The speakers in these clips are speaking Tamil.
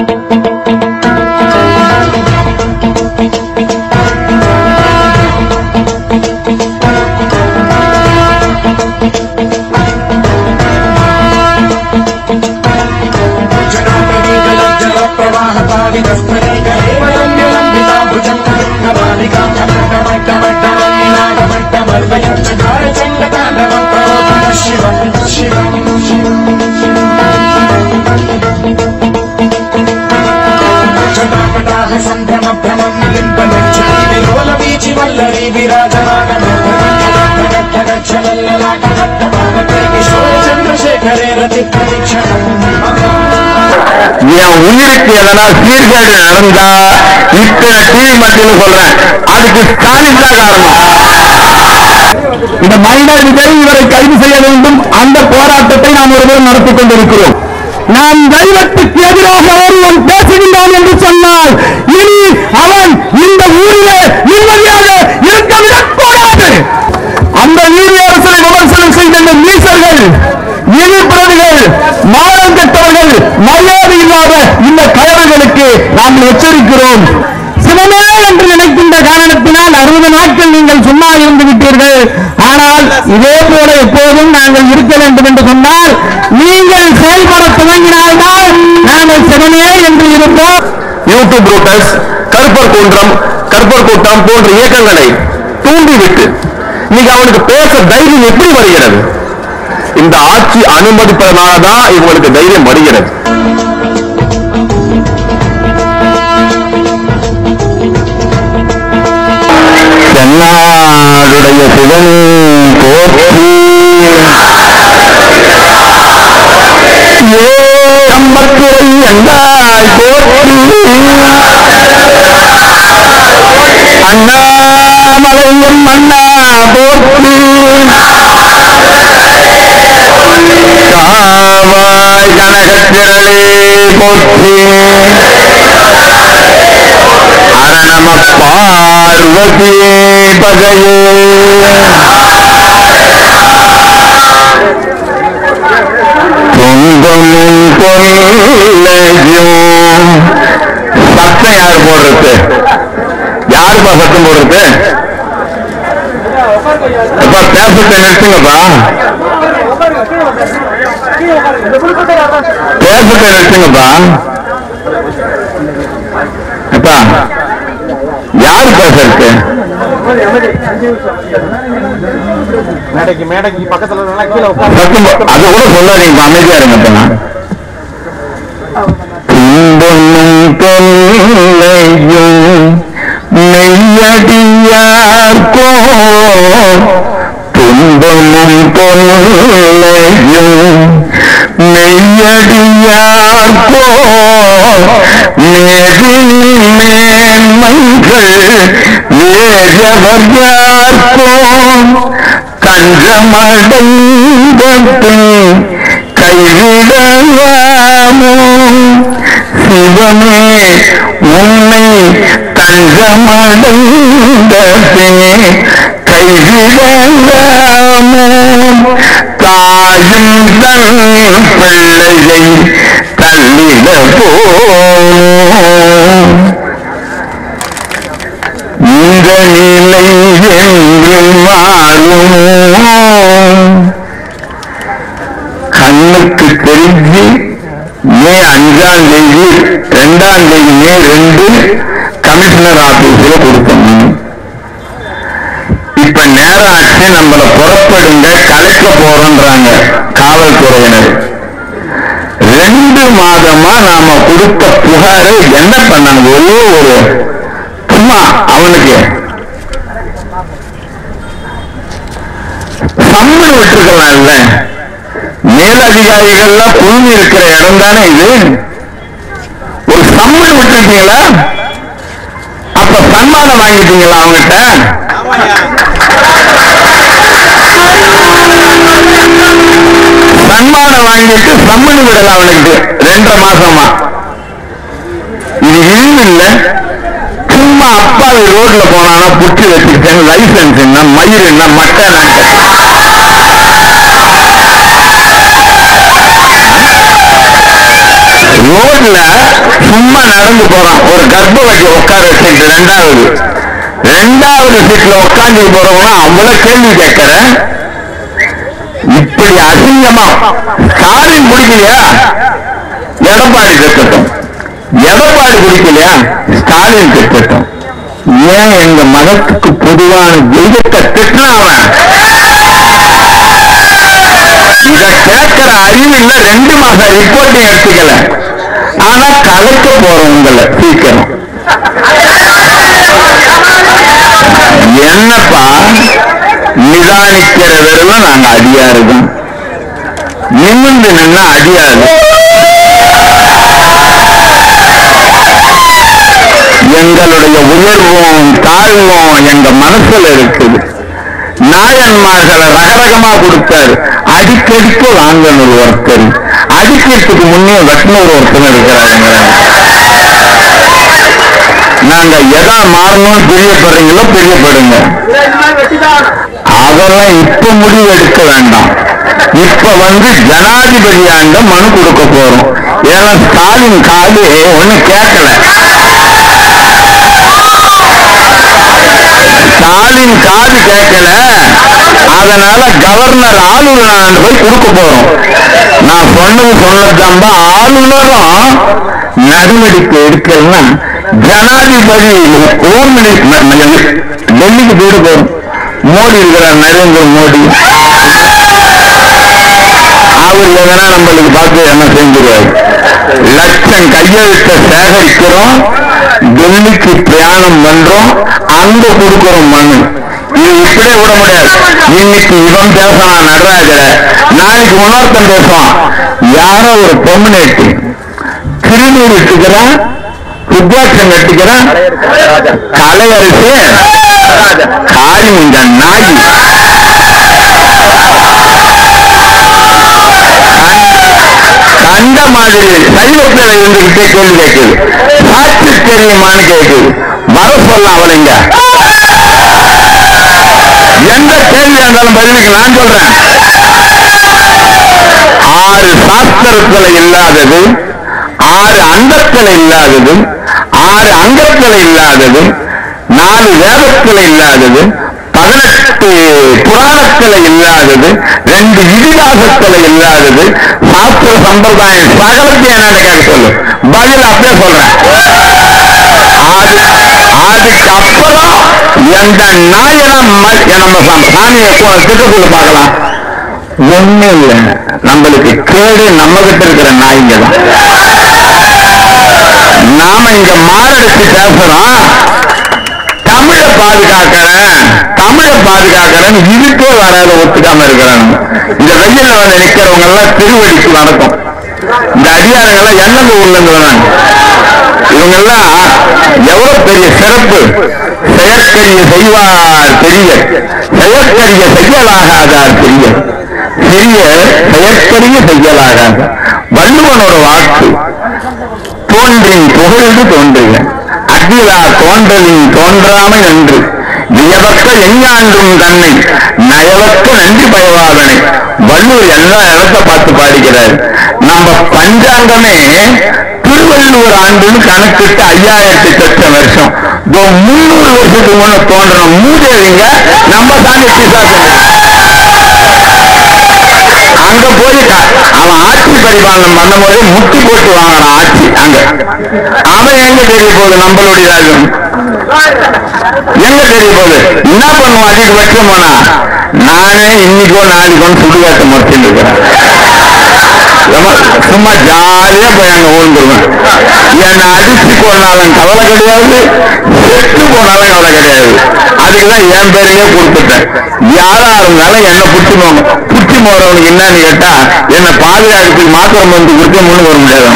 என் உயிருக்கு எதனா சீர்கேடு நடந்தா இத்தனை டிவி மட்டும் சொல்றேன் அதுக்கு ஸ்டாலின் தான் காரணம் இந்த மைனர் விஜய் இவரை கைது செய்ய வேண்டும் அந்த போராட்டத்தை நாம் ஒருவர் நடத்திக் கொண்டிருக்கிறோம் நான் தெய்வத்துக்கு எதிராக ஒருவன் பேசுகின்றான் என்று சொன்னால் இனி அவன் இந்த ஊரிலே நிம்மதியாக இருக்க விடக்கூடாது அந்த நீதியரசரை விமர்சனம் செய்த இந்த நீசர்கள் இழிபிரதிகள் மானம் கெட்டவர்கள் மரியாதை இல்லாத இந்த கயவர்களுக்கு நாம் எச்சரிக்கிறோம் சிவமே என்று நினைக்கின்ற காரணத்தினால் அறுபது நாட்கள் நீங்கள் சும்மா இருந்து விட்டீர்கள் ஆனால் இதே போல எப்போதும் நாங்கள் இருக்க வேண்டும் என்று சொன்னால் நீங்கள் செயல்பட துவங்கினால்தான் நாங்கள் சிவனே என்று இருப்போம் யூடியூப் ரூட்டர்ஸ் கருப்பர் குன்றம் கருப்பர் கூட்டம் போன்ற இயக்கங்களை தூண்டிவிட்டு நீங்க அவனுக்கு பேச தைரியம் எப்படி வருகிறது இந்த ஆட்சி அனுமதிப்பதனாலதான் இவங்களுக்கு தைரியம் வருகிறது தென்னாடுடைய சிவன் போற்றி ஏம்பத்துறை எந்தாய் போற்றி அண்ணாமலையும் மன்னா போற்றி காவாய் கனகத்திரளே போற்றி அரணம பார்வதி பகையே துன்பமும் கொள்ளையும் சத்தம் யார் போடுறது யாருப்பா சத்தம் போடுறது அப்பா பேசத்தை நிறுத்துங்கப்பா பேசத்தை நிறுத்துங்கப்பா அப்பா யாரு பேசுறது மேடைக்கு மேடைக்கு பக்கத்துல நல்லா கீழே உட்காந்து சத்தம் போ- அது கூட சொல்லாதீங்க அமைதியா இருங்கப்பா துன்பமும் தொல்லையும் மெய்யடியார்க்கோ துன்பமும் தொல்லையும் மெய்யடியார்க்கோ மேதினி மேன்மைகள் வேறவர் யார்க்கோ கஞ்சமடைந்தது கைவிடலாமோ சிவமே உன்னை தஞ்சமடைந்ததே கைவிடலாமோ தாயும் தன் பிள்ளையை தள்ளிட போம் இந்த நிலை என்று மாறுமோ கண்ணுக்கு தெரிஞ்சு மே அஞ்சாம் தேதி ரெண்டாம் தேதி மே ரெண்டு கமிஷனர் ஆபீஸ்ல கொடுத்தோம் இப்ப நேரம் ஆச்சு நம்மள புறப்படுங்க கலைக்க போறோன்றாங்க காவல்துறையினர் ரெண்டு மாதமா நாம கொடுத்த புகாரை என்ன பண்ணணும் ஒரே ஒரு சும்மா அவனுக்கு சம்மன் விட்டுருக்கலாம்ல மேலதிகாரிகள்லாம் குழுமி இருக்கிற இடம் தானே இது ஒரு சம்மன் விட்டுருக்கீங்களா அப்ப சன்மானம் வாங்கிட்டீங்களா அவங்ககிட்ட சன்மானம் வாங்கிட்டு சம்மன் விடலாம் அவனுக்கு ரெண்டரை மாசமா இது இழிவு இல்ல சும்மா அப்பாவி ரோட்ல போனானா புட்டி வச்சுக்கிட்டேன் லைசன்ஸ் என்ன மயிர் என்ன மட்டை ரோட்ல ரோட்ல சும்மா நடந்து போறான் ஒரு கர்ப்பவதி உட்கார வச்சுட்டு ரெண்டாவது ரெண்டாவது சீட்ல உட்காந்து போறவங்க அவ்வளவு கேள்வி கேட்கிறேன் இப்படி அசிங்கமா ஸ்டாலின் பிடிக்கலையா எடப்பாடி திட்டட்டும் எடப்பாடி பிடிக்கலையா ஸ்டாலின் திட்டட்டும் ஏன் எங்க மதத்துக்கு பொதுவான தெய்வத்தை திட்டினா அவன் இத கேட்கிற அறிவு இல்ல ரெண்டு மாசம் ரிப்போர்ட்டையும் எடுத்துக்கல ஆனா கலைக்க போறோம் உங்களை சீக்கிரம் என்னப்பா நிதானிக்கிற விரலும் நாங்க அடியாருதான் நிமிர்ந்து நின்னா அடியாது எங்களுடைய உயர்வும் தாழ்வும் எங்க மனசுல இருக்குது நாயன்மார்களை ரகரகமா கொடுத்தாரு அடிக்கடிக்க வாங்கணும் ஒருத்தர் அடிக்கிறதுக்கு முன்னே வெட்டினூர் ஒருத்தர் இருக்கிறாருங்க நாங்க எதா மாறணும்னு பிரியப்படுறீங்களோ பிரியப்படுங்க அதெல்லாம் இப்ப முடிவு எடுக்க வேண்டாம் இப்ப வந்து ஜனாதிபதியாண்ட மனு கொடுக்க போறோம் ஏன்னா ஸ்டாலின் காது ஒண்ணு கேட்கல ஸ்டாலின் காது கேட்கல அதனால கவர்னர் ஆளுநர் போய் கொடுக்க போறோம் நான் சொன்னது சொன்னதாம்பா ஆளுநரும் நடவடிக்கை எடுக்கலன்னா ஜனாதிபதி ஹோம் மினிஸ்டர் டெல்லிக்கு போயிட போறோம் மோடி இருக்கிறார் நரேந்திர மோடி அவர் எதனா நம்மளுக்கு பார்த்து என்ன செஞ்சிருவாரு லட்சம் கையெழுத்தை சேகரிக்கிறோம் டெல்லிக்கு பிரயாணம் பண்றோம் அங்க கொடுக்கிறோம் மனு இது இப்படியே விட முடியாது இன்னைக்கு இவன் பேசலாம் நடராஜரை நாளைக்கு உணர்த்தம் பேசுவான் யாரோ ஒரு பொம்னேட்டு திருநீர் இட்டுக்கிறான் ருத்ராட்சம் கட்டிக்கிறான் கலையரசு காளி இந்த நாய் கண்ட மாதிரி சைவத்தில் இருந்துகிட்டே கேள்வி கேட்குது சாட்சி தெரியுமான்னு கேட்குது வர சொல்ல அவளைங்க எந்த கேள்வியா இருந்தாலும் பதிலுக்கு நான் சொல்றேன் ஆறு சாஸ்திரத்துல இல்லாதது ஆறு அந்தத்துல இல்லாதது ஆறு அங்கத்துல இல்லாதது நாலு வேதத்துல இல்லாதது பதினெட்டு புராணத்துல இல்லாதது ரெண்டு இதிகாசத்துல இல்லாதது சாஸ்திர சம்பிரதாயம் சகலத்தையும் என்னன்னு கேட்க சொல்லு பதில் அப்படியே சொல்றேன் அது அதுக்கப்புறம் எந்த நாயனம் நம்ம சா- சாமியை கு- திட்டக்குள்ள பார்க்கலாம் ஒண்ணு இல்ல நம்மளுக்கு கேடு நம்ம கிட்ட இருக்கிற நாய்ங்க தான் நாம இங்க மாரடிச்சு பேசுறோம் தமிழை பாதுகாக்கிறேன் தமிழை பாதுகாக்கிறேன் இதுக்கே வராத ஒத்துக்காம இருக்கிறாங்க இந்த வெயில்ல வந்து நிக்கிறவங்க எல்லாம் திருவடிக்கு வணக்கம் இந்த அடியாரங்க எல்லாம் எண்ணங்க ஊர்ல இருந்து வராங்க இவங்க எல்லாம் எவ்வளவு பெரிய சிறப்பு செயற்கரிய செய்வார் பெரிய செயற்கரிய செய்யலாகாதார் பெரிய பெரிய செயற்கரிய செய்யலாகாத வள்ளுவனோட வாக்கு தோன்றின் புகழ்ந்து தோன்றுக அகிலா தோன்றலின் தோன்றாமை நன்று வியவக்க எஞ்ஞான்றும் தன்னை நயவக்க நன்றி பயவாதனை வள்ளுவர் எல்லா இடத்த பார்த்து பாடிக்கிறார் நம்ம பஞ்சாங்கமே திருவள்ளுவர் ஆண்டுன்னு கணக்கிட்டு ஐயாயிரத்தி சொச்ச வருஷம் இதோ முன்னூறு வருஷத்துக்கு முன்ன தோன்ற மூதேவிங்க நம்ம சாமி பிசாசு அங்க போய் க- அவன் ஆட்சி பரிபாலனம் பண்ணும்போது முட்டி போட்டு வாங்கினான் ஆட்சி அங்க அவன் எங்க தெரிய போகுது நம்மளுடைய ராஜ்யம் எங்க தெரிய போகுது என்ன பண்ணுவான் அதிகபட்சம் போனா நானே இன்னைக்கோ நாளைக்கோ சுடுகாட்டு முடிச்சுட்டு இருக்கிறேன் நம்ம சும்மா ஜாலியா போய் அங்க ஓடுருவேன் என்னை அடிச்சு போனாலும் கவலை கிடையாது செத்து போனாலும் கவலை கிடையாது அதுக்குதான் என் பேரையே கொடுத்துட்டேன் யாரா இருந்தாலும் என்ன புடிச்சு போங்க புடிச்சு போறவனுக்கு என்னன்னு கேட்டா என்னை பாதுகாக்கிறதுக்கு மாத்திரம் வந்து கொடுக்க முன்னு வர முடியாது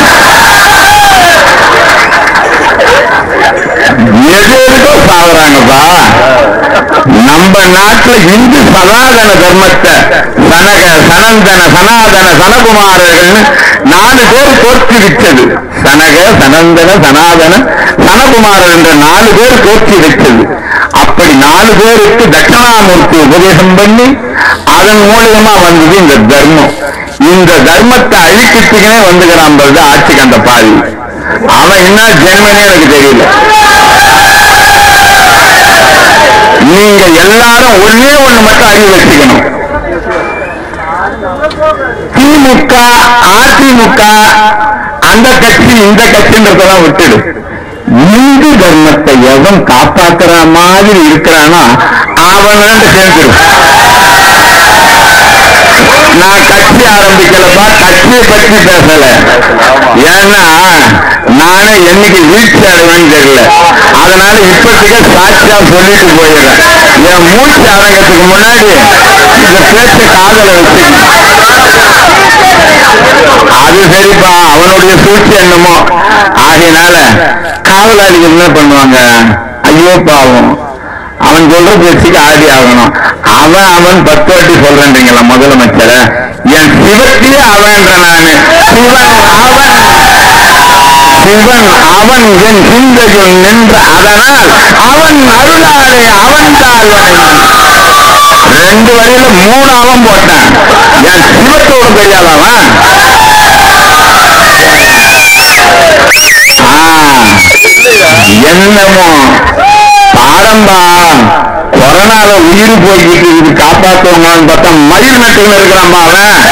எது எதுக்கோ சாகுறாங்கப்பா நம்ம நாட்டுல இந்து சனாதன தர்மத்தை சனக சனந்தன சனாதன சனகுமாரர்கள்னு நாலு பேர் தோற்றுவித்தது சனக சனந்தன சனாதன சனகுமாரர் என்ற நாலு பேர் தோற்றுவித்தது அப்படி நாலு பேருக்கு தட்சிணாமூர்த்தி உபதேசம் பண்ணி அதன் மூலியமா வந்தது இந்த தர்மம் இந்த தர்மத்தை அழிக்கிறதுக்குனே வந்துக்கிறான் பாருங்க ஆட்சிக்கு அந்த பாதி அவன் என்ன ஜென்மனே எனக்கு தெரியல நீங்க எல்லாரும் ஒண்ணே ஒண்ணு மட்டும் அறிவு வச்சுக்கணும் திமுக அதிமுக அந்த கட்சி இந்த கட்சின்றதெல்லாம் விட்டுடு இந்து தர்மத்தை எவன் காப்பாத்துற மாதிரி இருக்கிறானோ அவனு சேர்ந்துடும் நான் கட்சி ஆரம்பிக்கலப்பா கட்சியை பற்றி பேசல ஏன்னா நானே என்னைக்கு வீழ்ச்சி அடைவேன்னு தெரியல அதனால இப்போதைக்கு சாட்சியா சொல்லிட்டு போயிடுறேன் என் மூச்சு அடங்கத்துக்கு முன்னாடி இந்த பேச்ச காதல வச்சுக்கணும் அது சரிப்பா அவனுடைய சூழ்ச்சி என்னமோ ஆகையினால காவலாளிகள் என்ன பண்ணுவாங்க ஐயோ பாவம் அவன் சொல்ற பேச்சுக்கு ஆடி ஆகணும் அவன் அவன் பத்து வாட்டி சொல்றேன்றீங்களா முதலமைச்சர என் சிவத்தையே அவன்ற நானு சிவன் அவன் சிவன் அவன் என் சிந்தையில் நின்ற அதனால் அவன் அருளாலே அவன் ரெண்டு வரையில மூணு அவன் போட்டான் என் சிவத்தோட தெரியாதவன் என்னமோ பாடம்பா கொரோனால உயிர் போய்கிட்டு இது காப்பாத்துவாங்கன்னு பார்த்தா மயில் நட்டுல இருக்கிறான்பா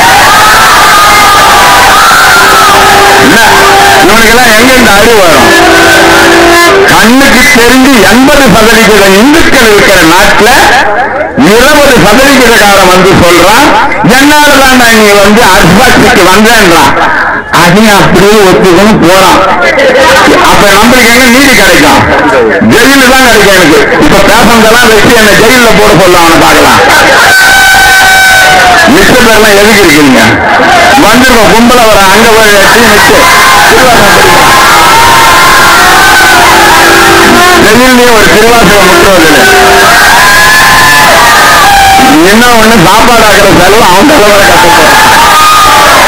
அவன் இவனுக்கெல்லாம் எங்க இந்த அறிவு வரும் கண்ணுக்கு தெரிஞ்சு எண்பது சதவிகித இந்துக்கள் இருக்கிற நாட்டுல இருபது சதவிகிதக்காரன் வந்து சொல்றான் என்னாலதான் நான் நீ வந்து அரசாட்சிக்கு வந்தேன்றான் அதையும் அப்படியே ஒத்துக்கணும் போறான் அப்ப நம்மளுக்கு எங்க நீதி கிடைக்கும் ஜெயிலு தான் கிடைக்கும் எனக்கு இப்ப பேசுனதெல்லாம் வச்சு என்ன ஜெயில போட சொல்ல அவனை பார்க்கலாம் மிச்ச பேர்லாம் எதுக்கு இருக்கீங்க வந்துருக்கோம் கும்பல வர அங்க போய் வச்சு நிச்சு ஜெயிலே ஒரு திருவாசகம் முற்றுவது என்ன ஒண்ணு சாப்பாடு ஆகிற செலவு அவன் தலைவரை கட்டணும்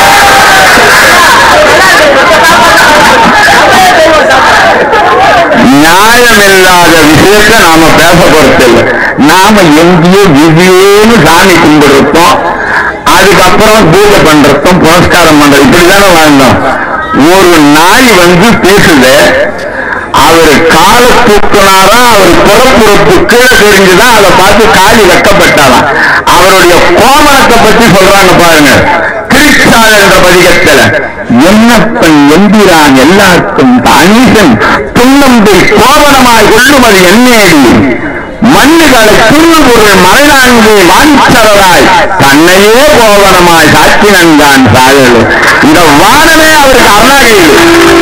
நியாயமில்லாத விஷயத்தை நாம பேச பொறுத்தில்லை நாம எங்கேயோ விதியோன்னு சாமி கும்பிடுறோம் அதுக்கப்புறம் பூஜை பண்றதும் புரஸ்காரம் பண்றோம் இப்படிதானே வாழ்ந்தோம் ஒரு நாய் வந்து பேசுது அவர் கால தூக்குனாரா அவர் புறப்புறப்பு கீழே தெரிஞ்சுதான் அதை பார்த்து காலி வெக்கப்பட்டாராம் அவருடைய கோமணத்தை பத்தி சொல்றாங்க பாருங்க திருச்சாள் என்ற பதிகத்துல என்னப்பன் எம்பிரான் எல்லாருக்கும் அநீசன் துண்ணம்பை கோவணமாய் கொள்ளுமது என்னேடி மண்ணுகளை துண்ணுபொருள் மறைநான்கு வாஞ்சரராய் தன்னையே கோவணமாய் சாட்சினந்தான் சாயல் இந்த வானமே அவருக்கு அருணாகயிறு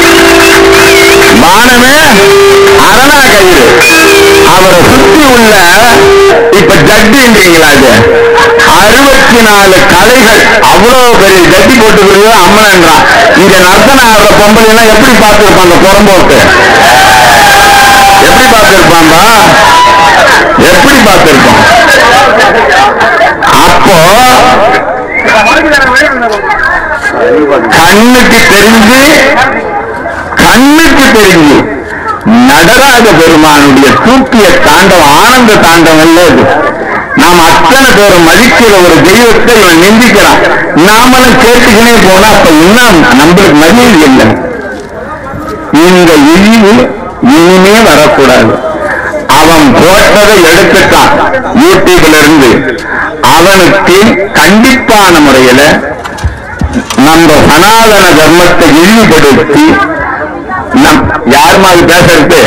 வானமே அரணாகயிறு அவரை சுத்தி உள்ள இப்ப ஜட்டின்றீங்களா அது அறுபத்தி நாலு கலைகள் அவ்வளவு பெரிய ஜட்டி போட்டுக்கிறது அம்மனன்றான் இங்க நர்த்தன ஆடுற பொம்பளைனா எப்படி பார்த்திருப்பான் அந்த புறம்போக்கு எப்படி பார்த்திருப்பான்பா எப்படி பார்த்திருப்பான் அப்போ கண்ணுக்கு தெரிஞ்சு கண்ணுக்கு தெரிஞ்சு நடராஜ பெருமானுடைய தூக்கிய தாண்டவம் ஆனந்த தாண்டவம் அல்ல இது நாம் அத்தனை பேரும் மதிக்கிற ஒரு தெய்வத்தை இவன் நிந்திக்கிறான் நாமளும் கேட்டுக்கினே போனா அப்ப இன்னும் நம்மளுக்கு மரியாதை இல்லை இந்த இழிவு இனிமே வரக்கூடாது அவன் போட்டதை எடுத்துட்டான் யூடியூப்ல இருந்து அவனுக்கு கண்டிப்பான முறையில நம்ம சனாதன தர்மத்தை இழிவுபடுத்தி நம் யார் மாதிரி பேசுறது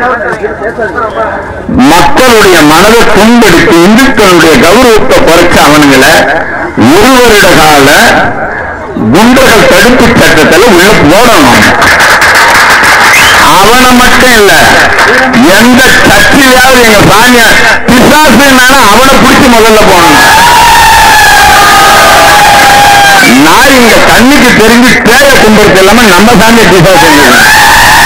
மக்களுடைய மனதை புண்படுத்தி இந்துக்களுடைய கௌரவத்தை குறைச்ச அவனுங்களை ஒரு வருட கால குண்டர்கள் தடுப்பு சட்டத்துல உள்ள போடணும் அவனை மட்டும் இல்ல எந்த கட்சியாவது எங்க சாமிய பிசாசுனால அவனை பிடிச்சு முதல்ல போடணும் நான் இங்க கண்ணுக்கு தெரிஞ்சு பேய கும்பிடுறது இல்லாம நம்ம சாமியை பிசாசு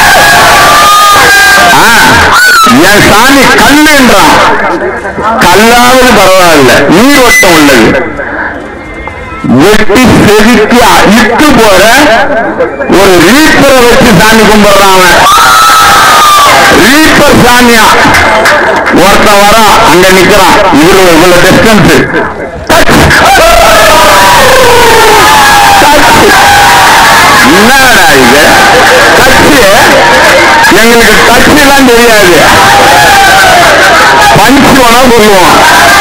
என் சாமி கல்லுன்றான் கல்லாவது பரவாயில்ல நீரோட்டம் உள்ளது வெட்டி செதுக்கி இட்டு போற ஒரு ரீப்பரை வச்சு சாமி கும்பிடுறான் அவன் ரீப்பர் சாமியா ஒருத்தன் வரான் அங்க நிக்கிறான் இவ்வளவு இவ்வளவு டிஸ்டன்ஸ் என்னடா இது கட்சி எங்களுக்கு கட்சிலாம் தெரியாது பஞ்சு வேணா சொல்லுவோம்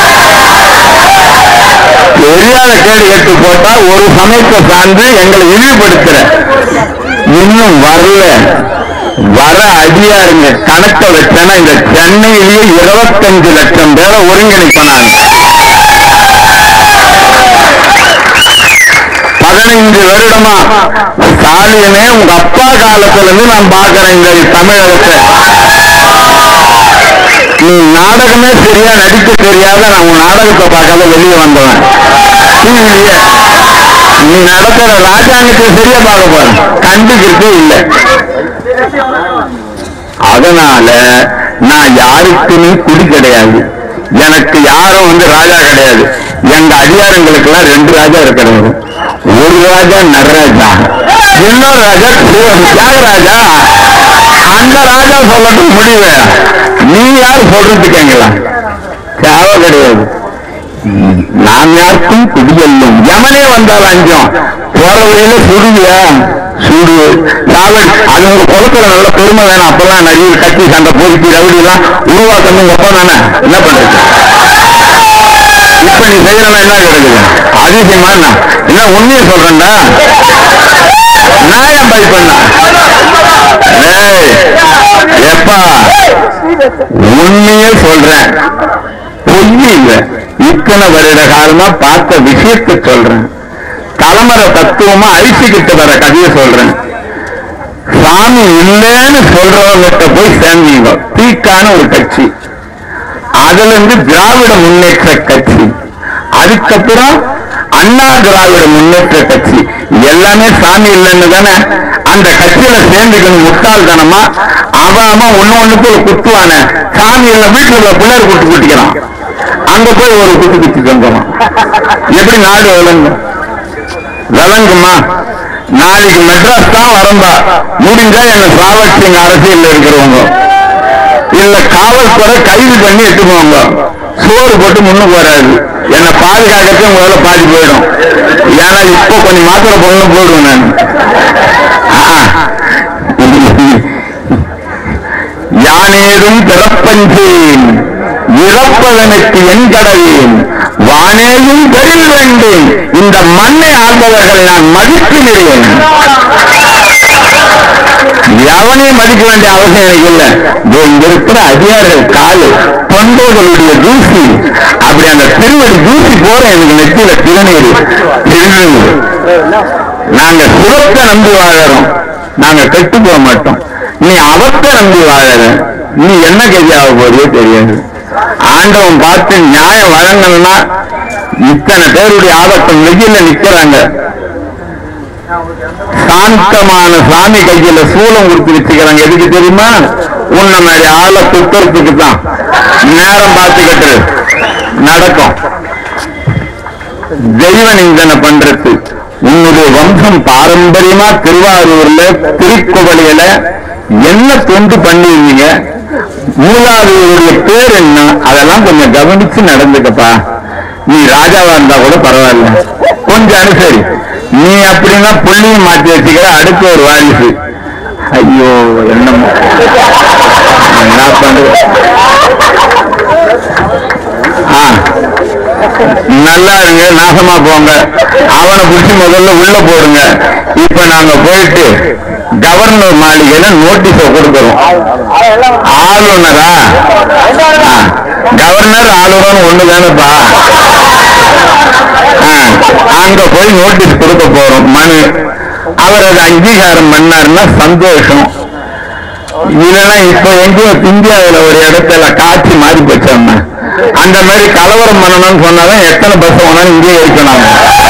தெரியாத கேடு கேட்டு போட்டா ஒரு சமயத்தை சார்ந்து எங்களை இழிவுபடுத்துற இன்னும் வரல வர அடியாருங்க கணக்க வச்சேன்னா இந்த சென்னையிலேயே இருபத்தஞ்சு லட்சம் பேரை ஒருங்கிணைப்பனாங்க பதினைஞ்சு வருடமா ஸ்டாலினே உங்க அப்பா காலத்துல இருந்து நான் பாக்குறேன் இந்த தமிழகத்தை நீ நாடகமே சரியா நடிக்க தெரியாத நான் உன் நாடகத்தை பார்க்காத வெளியே வந்தவன் டிவிலேயே நீ நடத்துற ராஜாங்கத்தை சரியா பார்க்க போற கண்டுக்கிறதே இல்லை அதனால நான் யாருக்குமே குடி கிடையாது எனக்கு யாரும் வந்து ராஜா கிடையாது எங்க அதிகாரங்களுக்கு எல்லாம் ரெண்டு ராஜா இருக்கிறாரு ஒரு ராஜா நடராஜா இன்னொரு ராஜா சிவன் தியாகராஜா அந்த ராஜா சொல்லட்டும் முடிவு நீ யார் சொல்றதுக்கீங்களா தேவை கிடையாது நாம் யாருக்கும் குடியல்லும் யமனே வந்தால் அஞ்சம் போற வழியில சுடுவியா சூடு சாவல் அது உங்க குளத்துல நல்ல பெருமை வேணும் அப்பெல்லாம் நிறைய கட்டி சண்டை போயிட்டு ரவுடி எல்லாம் உருவாக்கணும் உங்க அப்பா தானே என்ன பண்றது இப்ப நீ செய்யறனா என்ன கிடைக்குது அதிசயமா என்ன என்ன உண்மையை சொல்றேன்டா நான் ஏன் பை பண்ண ஏய் எப்பா உண்மையே சொல்றேன் பொய் இல்ல இத்தனை வருட காலமா பார்த்த விஷயத்தை சொல்றேன் தலைமுறை தத்துவமா அழிச்சுக்கிட்டு வர கதையை சொல்றேன் சாமி இல்லைன்னு சொல்றவங்கிட்ட போய் சேர்ந்தீங்க தீக்கான ஒரு கட்சி அதுல இருந்து திராவிட முன்னேற்ற கட்சி அதுக்கப்புறம் அண்ணா திராவிட முன்னேற்ற கட்சி எல்லாமே சாமி இல்லைன்னு தானே அந்த கட்சியில சேர்ந்துக்கணும் முட்டாள்தனமா அவன் அவன் ஒண்ணு ஒண்ணுக்கு ஒரு குத்துவானே சாமி இல்ல வீட்டுல உள்ள பிள்ளையார் குட்டு குட்டிக்கிறான் அங்க போய் ஒரு குத்து குத்தி வந்துடும் எப்படி நாடு விளங்கும் விளங்குமா நாளைக்கு மெட்ராஸ் தான் வரம்பா முடிஞ்சா என்ன சாவட்சிங்க அரசியல் இருக்கிறவங்க இல்ல காவல்துறை கைது பண்ணி எடுத்துக்குவாங்க சோறு போட்டு முன்னுக்கு வராது என்னை பாதுகாக்கவே முதல்ல பாதி போயிடும் ஏன்னா இப்போ கொஞ்சம் மாத்திரை பொண்ணு போடுவேன் நான் ஆ. யானேதும் பிறப்பஞ்சேன் இறப்பதனுக்கு என் கடவேன் வானேயும் பெரில் வேண்டேன் இந்த மண்ணை ஆள்பவர்களை நான் மதிப்பிடுவேன் எவனையும் மதிக்க வேண்டிய அவசியம் எனக்கு இல்ல இதோ இங்க இருக்கிற அதிகாரிகள் காலு தொண்டர்களுடைய தூசி அப்படி அந்த திருவடி தூசி போற எனக்கு நெத்தியில திருநீர் திருநீர் நாங்க சுரத்தை நம்பி வாழறோம் நாங்க கெட்டு போக மாட்டோம் நீ அவத்தை நம்பி வாழற நீ என்ன கதி ஆக போறியோ தெரியாது ஆண்டவன் பார்த்து நியாயம் வழங்கணும்னா இத்தனை பேருடைய ஆபத்தம் வெயில நிக்கிறாங்க சாந்தமான சாமி கையில சூலம் கொடுத்து வச்சுக்கிறாங்க எதுக்கு தெரியுமா உன்ன மாதிரி ஆளை குத்துறதுக்கு தான் நேரம் பார்த்துக்கிட்டு நடக்கும் தெய்வ நிந்தனை பண்றது உன்னுடைய வம்சம் பாரம்பரியமா திருவாரூர்ல திருக்குவளையில என்ன தொண்டு பண்ணிருந்தீங்க மூலாதையுடைய பேர் என்ன அதெல்லாம் கொஞ்சம் கவனிச்சு நடந்துக்கப்பா நீ ராஜாவா இருந்தா கூட பரவாயில்ல கொஞ்சம் அனுசரி நீ அப்படின்னா புள்ளியும் மாற்றி வச்சுக்கிற அடுத்த ஒரு வாரிசு ஐயோ என்னமோ என்ன பண்றது ஆ நல்லா இருங்க நாசமா போங்க அவனை பிடிச்சி முதல்ல உள்ள போடுங்க இப்ப நாங்க போயிட்டு கவர்னர் மாளிகையில நோட்டீஸ கொடுக்கிறோம் ஆளுநரா ஆ, கவர்னர் ஆளுநர் ஒண்ணு தானேப்பா ஆ, அங்க போய் நோட்டீஸ் கொடுக்க போறோம் மனு அவர் அதை அங்கீகாரம் பண்ணாருன்னா சந்தோஷம் இல்லைன்னா இப்ப எங்கேயோ இந்தியாவுல ஒரு இடத்துல காட்சி மாறி போச்சாம அந்த மாதிரி கலவரம் பண்ணணும்னு சொன்னாதான் எத்தனை பஸ் வேணாலும் இங்கேயே இருக்கணும்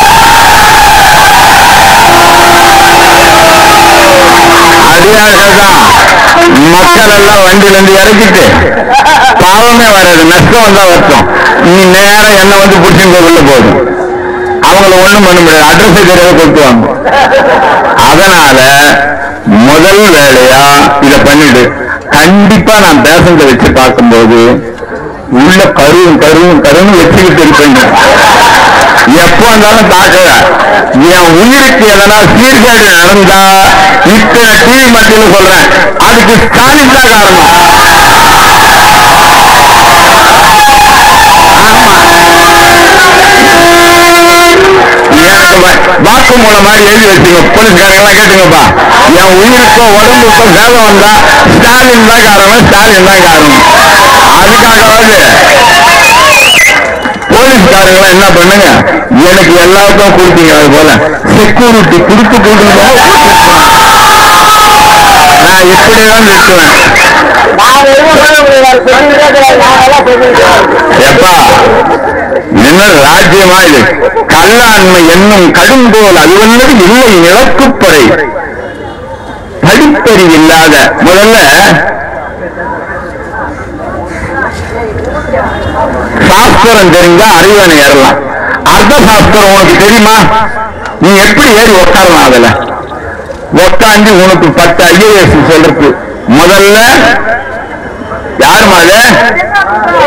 அடியார்கள்தான் மக்கள் எல்லாம் வண்டியில இருந்து இறக்கிட்டு பாவமே வராது நஷ்டம் வந்தா வருத்தம் நீ நேரம் என்ன வந்து பிடிச்சிட்டு உள்ள போதும் அவங்கள ஒண்ணும் பண்ண முடியாது அட்ரஸ் தெரியாத கொடுத்துவாங்க அதனால முதல் வேலையா இத பண்ணிடு கண்டிப்பா நான் பேசஞ்ச வச்சு பார்க்கும்போது உள்ள கருவும் கருவும் கருவும் வச்சுக்கிட்டு இருப்பேங்க எப்போ இருந்தாலும் தாக்கல என் உயிருக்கு எதனா சீர்கேடு நடந்தா இத்தனை டிவி மத்தியில் சொல்றேன் அதுக்கு ஸ்டாலின் தான் காரணம் எனக்கு வ- வாக்கு மூலமா எழுதி வச்சுங்க போலீஸ்காரங்க கேட்டுங்கப்பா என் உயிருக்கும் உடம்புக்கும் சேதம் வந்தா ஸ்டாலின் தான் காரணம் ஸ்டாலின் தான் காரணம் அதுக்காகவாது போலீஸ்காரங்க என்ன பண்ணுங்க எனக்கு எல்லாருக்கும் கொடுத்தீங்க அது போல செக்யூரிட்டி கொடுத்து கொடுத்து நான் இப்படிதான் நிற்குவேன் எப்பா என்ன ராஜ்யமா இது கல்லாண்மை என்னும் கடுங்கோல் அதுவல்லது இல்லை இழக்குப்பறை படிப்பறிவு இல்லாத முதல்ல சாஸ்திரம் தெரிஞ்சா அறிவனை ஏறலாம் அர்த்த சாஸ்திரம் உனக்கு தெரியுமா நீ எப்படி ஏறி உட்காரலாம் அதுல உட்காந்து உனக்கு பத்து ஐஏஎஸ் சொல்றது முதல்ல யாருமா அது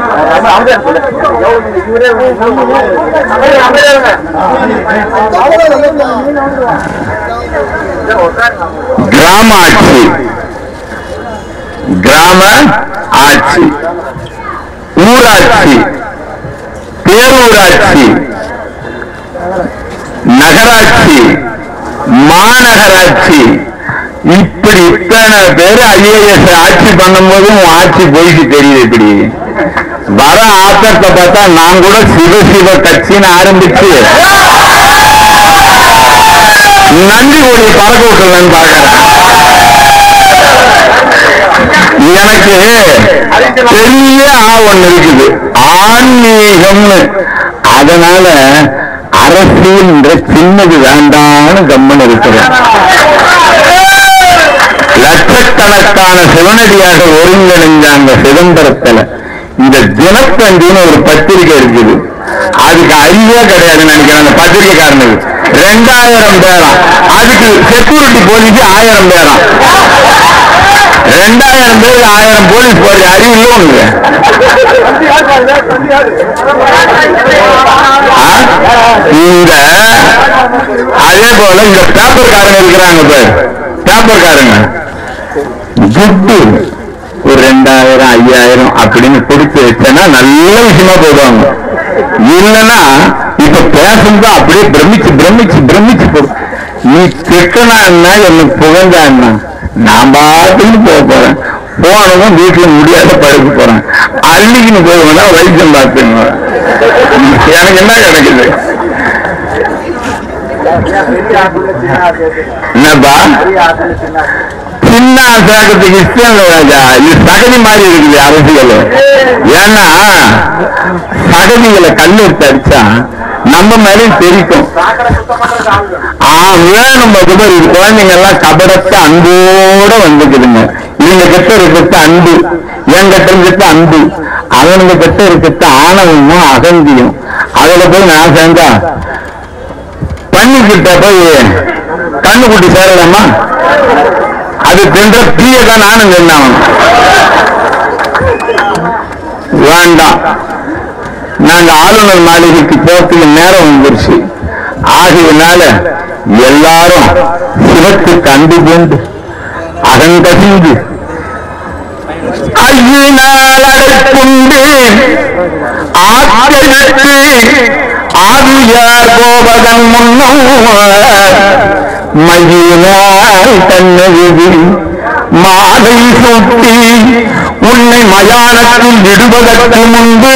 கிராம ஆட்சி கிராம ஆட்சி ஊராட்சி பேரூராட்சி நகராட்சி மாநகராட்சி இப்படி இத்தனை பேர் ஐஏஎஸ் ஆட்சி பண்ணும்போதும் உன் ஆட்சி போயிட்டு தெரியுது இப்படி வர ஆத்திரத்தை பார்த்தா நான் கூட சிவ சிவ கட்சின்னு ஆரம்பிச்சு நன்றி கொடி பறக்க விட்டுலன்னு பாக்குறேன் எனக்கு பெரிய ஆ ஒண்ணு இருக்குது ஆன்மீகம்னு அதனால அரசியல்ன்ற சின்னது வேண்டான்னு கம்மன் இருக்கிறேன் லட்சக்கணக்கான சிவனடியாக ஒருங்கிணைஞ்சாங்க சிதம்பரத்துல இந்த தினத்தந்தின்னு ஒரு பத்திரிகை இருக்குது அதுக்கு அறிவே கிடையாதுன்னு நினைக்கிறேன் அந்த பத்திரிகைக்காரனுக்கு ரெண்டாயிரம் பேராம் அதுக்கு செக்யூரிட்டி போலீஸ் ஆயிரம் பேராம் ரெண்டாயிரம் பேர் ஆயிரம் போலீஸ் போற அறிவு இல்லை உனக்கு ஆ? இந்த அதே போல இந்த பேப்பர்காரங்க இருக்கிறாங்க பாரு பேப்பர்காரங்க துட்டு ஒரு ரெண்டாயிரம் ஐயாயிரம் அப்படின்னு கொடுத்து வச்சேன்னா நல்ல விஷயமா போடுவாங்க இல்லைன்னா இப்ப பேசும்போது அப்படியே பிரமிச்சு பிரமிச்சு பிரமிச்சு போடும் நீ திட்டனா என்ன எனக்கு புகழ்ந்தா என்ன நான் பாட்டுன்னு போக போறேன் போனதும் வீட்டுல முடியாத படுக்க போறேன் அள்ளிக்கின்னு போவேன்னா வைத்தியம் பார்த்துங்க எனக்கு என்ன கிடைக்குது என்னப்பா சின்ன சேர்க்கறதுக்கு இஷ்டம் இல்லை ராஜா இது சகதி மாதிரி இருக்குது அரசியல் ஏன்னா சகதிகளை கண்ணு எடுத்து அடிச்சா நம்ம மேலேயும் தெரிக்கும் ஆ வேணும் மதுபர் இது குழந்தைங்க எல்லாம் கபடத்த அன்போட வந்துக்குதுங்க இவங்க கிட்ட இருக்கிறது அன்பு என் கிட்ட இருக்கிறது அன்பு அவனுங்க கிட்ட இருக்கிறது ஆணவமும் அகந்தியும் அதுல போய் நான் சேர்ந்தா பண்ணிக்கிட்ட போய் கண்ணுக்குட்டி சேரலாமா அது தின்ற தீய தான் நானும் தின்னாவன் வேண்டாம் நாங்க ஆளுநர் மாளிகைக்கு போறதுக்கு நேரம் வந்துருச்சு ஆகையினால எல்லாரும் சிவத்துக்கு அன்பு கொண்டு அகங்கசிந்து ஐயினால் அடைப்புண்டு ஆற்றலுக்கு ஆவியார் போவதன் முன்னும் மையினால் தன்னெழுதி மாலை சூட்டி உன்னை மயானத்தில் விடுவதற்கு முன்பு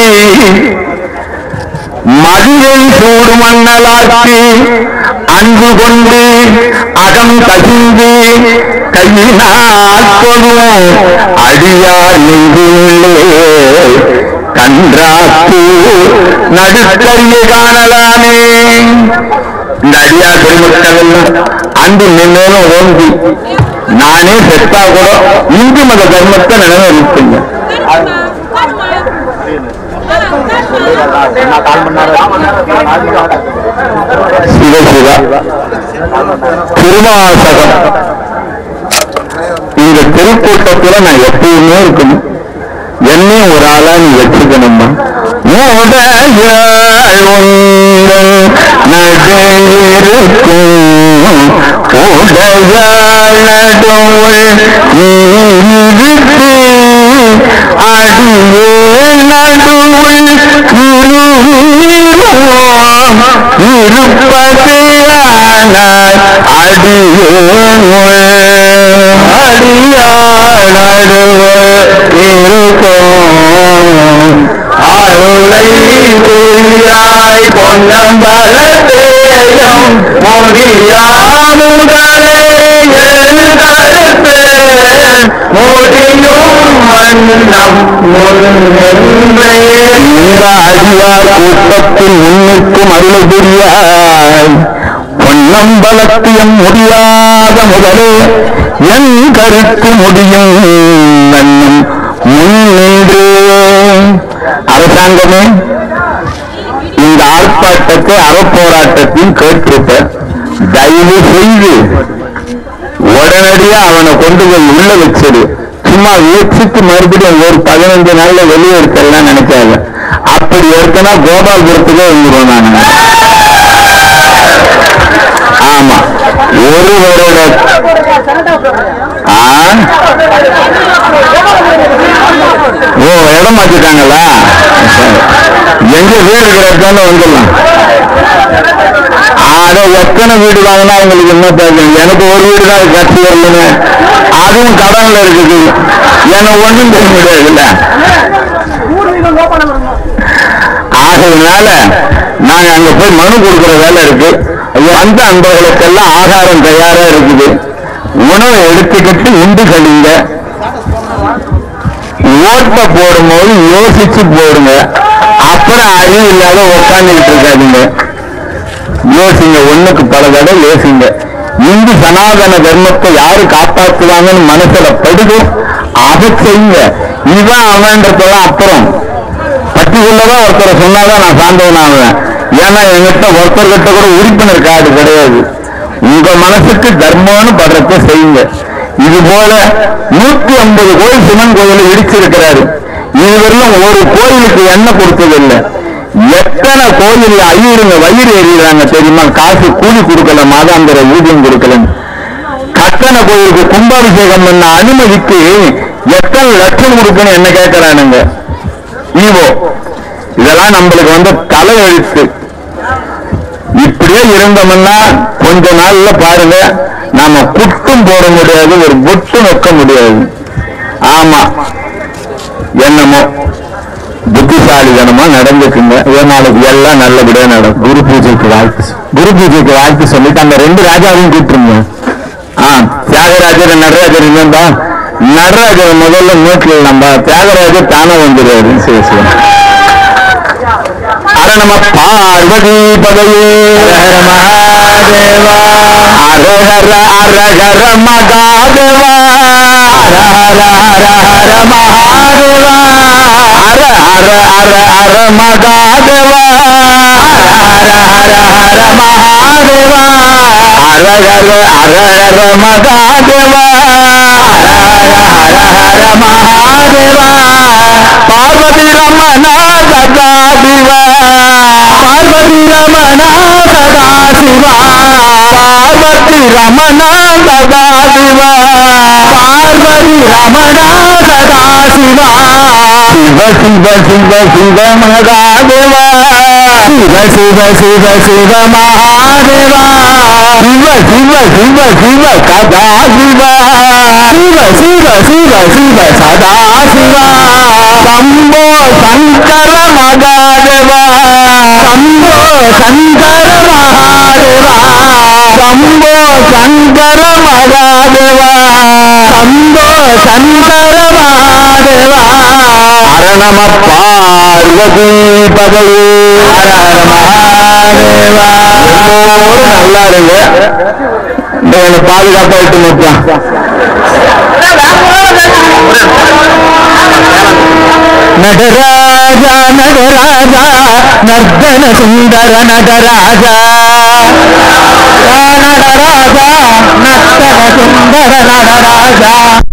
மதுவை சூடு மண்ணலாக்கி அன்பு கொண்டு அகம் கசிந்து கையினால் கொள்வோம் அடியார் நெஞ்சுள்ளே கன்றாத்து நடுக்கரிய காணலாமே இந்த அடியார் பெருமக்கள் எல்லாம் அன்பு மென்மேலும் ஓங்கி நானே செத்தா கூட இந்து மத தர்மத்தை நினைவு சிவ சிவா திருவாசகம் இந்த திருக்கூட்டத்துல நான் எப்பவுமே இருக்கணும் என்னையும் ஒரு ஆளா நீ வச்சுக்கணுமா உடையாள் உங்கள் நடுவிருக்கும் உடையாள் நடுவுள் நீரிட்டு அடியே நடுவுள் இருவீரோம் இருப்பதையானால் அடியோன் அடியாள் நடுவுள் இருக்கும் அருளை புரியாய் பொன்னம்பலத்தேயம் முடியாமுடனே எழுதழுப்பேன் முடியும் மன்னம் முன்னென்றே இந்த அடியார் கூட்டத்தில் முன்னிற்கும் அருள் புரியாய் பொன்னம்பலத்தியம் முடியாத முதலே என் கருத்து முடியும் நன்னும் முன்னின்று அரசாங்கமே இந்த ஆர்ப்பாட்டத்தை அறப்போராட்டத்தையும் கேட்டிருப்ப தயவு செய்து உடனடியா அவனை கொண்டு போய் உள்ள வச்சிரு சும்மா வச்சுட்டு மறுபடியும் ஒரு பதினஞ்சு நாள்ல வெளியே இருக்கலாம் நினைக்காத அப்படி இருக்கனா கோபால்புரத்துக்கே வந்துருவோம் நாங்க ஆமா ஒருவரோட ஆ ஓ இடம் மாத்திட்டாங்களா எங்க வீடு கிடைச்சாலும் வந்துடலாம் ஆட எத்தனை வீடு வாங்கினா உங்களுக்கு என்ன தேவை எனக்கு ஒரு வீடு தான் கட்டி வரலன்னு அதுவும் கடன்ல இருக்குது எனக்கு ஒன்றும் செய்ய முடியாதுல்ல ஆகையினால நாங்க அங்க போய் மனு கொடுக்கிற வேலை இருக்கு வந்த அன்பர்களுக்கெல்லாம் ஆகாரம் தயாரா இருக்குது உணவை எடுத்துக்கிட்டு உண்டு கழிங்க ஓட்ட போடும்போது யோசிச்சு போடுங்க அப்புறம் அறிவு இல்லாத உட்காந்துக்கிட்டு இருக்காதீங்க யோசிங்க ஒண்ணுக்கு பல தடவை யோசிங்க இந்து சனாதன தர்மத்தை யாரு காப்பாற்றுவாங்கன்னு மனசுல படுதோ அதை செய்யுங்க இவன் அவன்றதெல்லாம் அப்புறம் பட்டிக்குள்ளதான் ஒருத்தரை சொன்னாதான் நான் சார்ந்தவனாகுவேன் ஏன்னா என்கிட்ட ஒருத்தர்கிட்ட கூட உறுப்பினர் கார்டு கிடையாது உங்க மனசுக்கு தர்மம்னு படுறத செய்யுங்க இது போல நூத்தி ஐம்பது கோயில் சிவன் கோயிலை இடிச்சிருக்கிறாரு இதுவரையிலும் ஒரு கோயிலுக்கு எண்ணெய் கொடுத்ததில்லை எத்தனை கோயில் ஐயருங்க வயிறு எறிகிறாங்க தெரியுமா காசு கூலி கொடுக்கல மாதாந்திர ஊதியம் கொடுக்கல கட்டண கோயிலுக்கு கும்பாபிஷேகம் பண்ண அனுமதிக்கு எத்தனை லட்சம் கொடுக்கணும் என்ன கேட்கிறானுங்க ஈவோ இதெல்லாம் நம்மளுக்கு வந்து தலையெழுத்து இப்படியே இருந்தோம்னா கொஞ்ச நாள்ல பாருங்க நாம புட்டும் போட முடியாது ஒரு புட்டும் வைக்க முடியாது ஆமா என்னமோ புத்திசாலித்தனமா நடந்துக்குங்க ஒரு நாளைக்கு எல்லாம் நல்லபடியா நடக்கும் குரு பூஜைக்கு வாழ்த்து சொ- குரு பூஜைக்கு வாழ்த்து சொல்லிட்டு அந்த ரெண்டு ராஜாவையும் கூப்பிட்டுருங்க ஆ தியாகராஜர் நடராஜர் இருந்தா நடராஜர் முதல்ல நோக்கில் நம்ம தியாகராஜர் தானே வந்துடுவாரு சரி சரி அர நம பார்வதி பதையே ஹர மகாதேவா அரஹர அரஹர மகாதேவா ஹர ஹர ஹர ஹர மகாதேவா ஹர ஹர ஹர ஹர மகாதேவா ஹர ஹர ஹர ஹர மகாதேவா ஹர ஹர ஹர ஹர மகாதேவா ஹர ஹர ஹர ஹர மகாதேவா பார்வதி ரமணா சதா சிவா பார்வதி ரமணா சதா சிவா பார்வதி ரமணா சதா சிவா பார்வதி ரமணா சதா சிவா சிவ சிவ சிவ சிவ மகாதேவா சிவ சிவ சிவ சிவ மகாதேவா சிவ சிவ சிவ சிவ சதா சிவா சிவ சிவ சிவ சிவ சதா சிவா சம்போ சங்கர மகாதேவா சம்போ சங்கர மகாதேவா சம்போ சங்கர மகாதேவா சம்போ சங்கர மகாதேவா அரணம பார்வதி பதவி ஹர மகாதேவா எல்லோரும் நல்லா இருங்க இந்த பாதுகாப்பா விட்டு முட்டான் நடராஜா நடராஜா நர்தன சுந்தர நடராஜா நடராஜா நர்தன சுந்தர நடராஜா